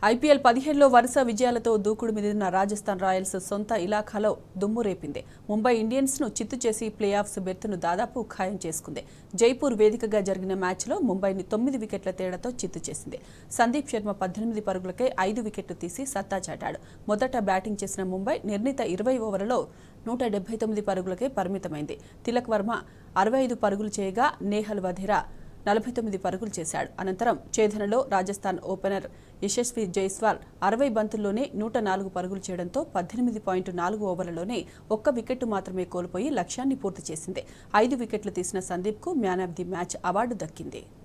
IPL పదిహేడులో వరుస విజయాలతో దూకుడు మిదిలిన రాజస్థాన్ రాయల్స్ సొంత ఇలాఖాలో దుమ్ము రేపింది ముంబై ఇండియన్స్ ను చిత్తు చేసి ప్లే ఆఫ్స్ బెర్త్ను దాదాపు ఖాయం చేసుకుంది జైపూర్ వేదికగా జరిగిన మ్యాచ్లో ముంబైని తొమ్మిది వికెట్ల తేడాతో చిత్తు చేసింది సందీప్ శర్మ పద్దెనిమిది పరుగులకే ఐదు వికెట్లు తీసి సత్తా చాటాడు మొదట బ్యాటింగ్ చేసిన ముంబై నిర్ణీత ఇరవై ఓవర్లలో నూట డెబ్బై తొమ్మిది పరుగులకే పరిమితమైంది తిలక్ వర్మ అరవై ఐదు పరుగులు చేయగా నేహల్ వధేరా నలభై తొమ్మిది పరుగులు చేశాడు అనంతరం ఛేదనలో రాజస్థాన్ ఓపెనర్ యశస్వి జైస్వాల్ అరవై బంతుల్లోనే నూట నాలుగు పరుగులు చేయడంతో పద్దెనిమిది పాయింట్ నాలుగు ఓవర్లలోనే ఒక్క వికెట్టు మాత్రమే కోల్పోయి లక్ష్యాన్ని పూర్తి చేసింది ఐదు వికెట్లు తీసిన సందీప్కు man of the match award దక్కింది